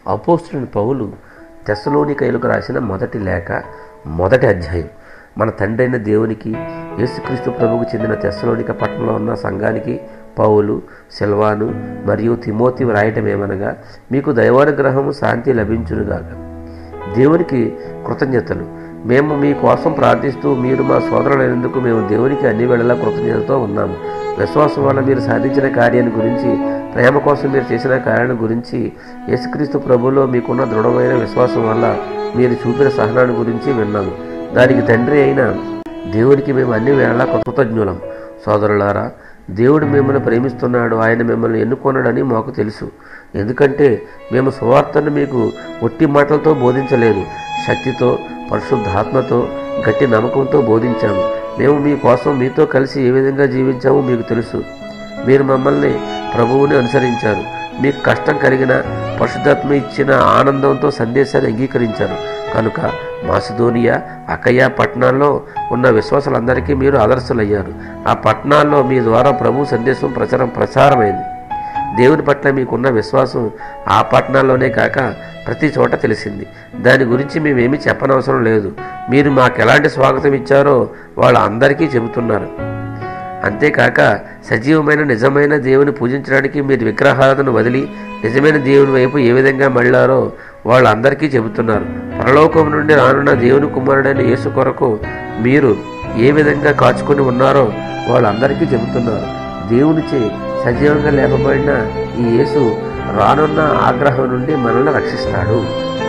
అపోస్తుని పౌలు తెస్సలోనికైలకు రాసిన మొదటి లేఖ మొదటి అధ్యాయం మన తండ్రి అయిన దేవునికి యేసుక్రీస్తు ప్రభువుకు చెందిన తెస్సలోనిక పట్టణంలో ఉన్న సంఘానికి పౌలు సెల్వాను మరియు తిమోతి వ్రాయటం ఏమనగా మీకు దైవానుగ్రహము శాంతి లభించునుగాక దేవునికి కృతజ్ఞతలు మేము మీ కోసం ప్రార్థిస్తూ మీరు మా సోదరులైనందుకు మేము దేవునికి అన్ని వేళలా కృతజ్ఞతతో ఉన్నాము విశ్వాసం వల్ల మీరు సాధించిన కార్యాన్ని గురించి ప్రేమ కోసం మీరు చేసిన కార్యాన్ని గురించి యేసుక్రీస్తు ప్రభులో మీకున్న దృఢమైన విశ్వాసం వల్ల మీరు చూపిన సహనాన్ని గురించి విన్నాము దానికి తండ్రి అయిన దేవునికి మేము అన్ని వేళలా కృతజ్ఞులం సోదరులారా దేవుడు మిమ్మల్ని ప్రేమిస్తున్నాడు ఆయన మిమ్మల్ని ఎన్నుకొన్నాడని మాకు తెలుసు ఎందుకంటే మేము సువార్తను మీకు ఒట్టి మాటలతో బోధించలేదు శక్తితో పరిశుద్ధాత్మతో గట్టి నమ్మకంతో బోధించాము మేము మీ కోసం మీతో కలిసి ఏ విధంగా జీవించామో మీకు తెలుసు మీరు మమ్మల్ని ప్రభువుని అనుసరించారు మీకు కష్టం కలిగిన పరిశుద్ధాత్మ ఇచ్చిన ఆనందంతో సందేశాన్ని అంగీకరించారు కనుక మాసిదోనియా అకయ్య పట్టణాల్లో ఉన్న విశ్వాసాలందరికీ మీరు ఆదర్శులయ్యారు ఆ పట్టణాల్లో మీ ద్వారా ప్రభు సందేశం ప్రచారం ప్రచారమైంది దేవుని పట్ల మీకున్న విశ్వాసం ఆ పట్టణాల్లోనే కాక ప్రతి చోట తెలిసింది దాని గురించి మేమేమీ చెప్పనవసరం లేదు మీరు మాకు ఎలాంటి స్వాగతం ఇచ్చారో వాళ్ళు అందరికీ చెబుతున్నారు అంతేకాక సజీవమైన నిజమైన దేవుని పూజించడానికి మీరు విగ్రహాలను వదిలి నిజమైన దేవుని వైపు ఏ విధంగా మళ్ళారో వాళ్ళందరికీ చెబుతున్నారు పరలోకం నుండి రానున్న దేవుని కుమారుడైన యేసు కొరకు మీరు ఏ విధంగా కాచుకొని ఉన్నారో వాళ్ళందరికీ చెబుతున్నారు దేవునిచే సజీవంగా లేపబడిన ఈ యేసు రానున్న ఆగ్రహం నుండి మనల్ని రక్షిస్తాడు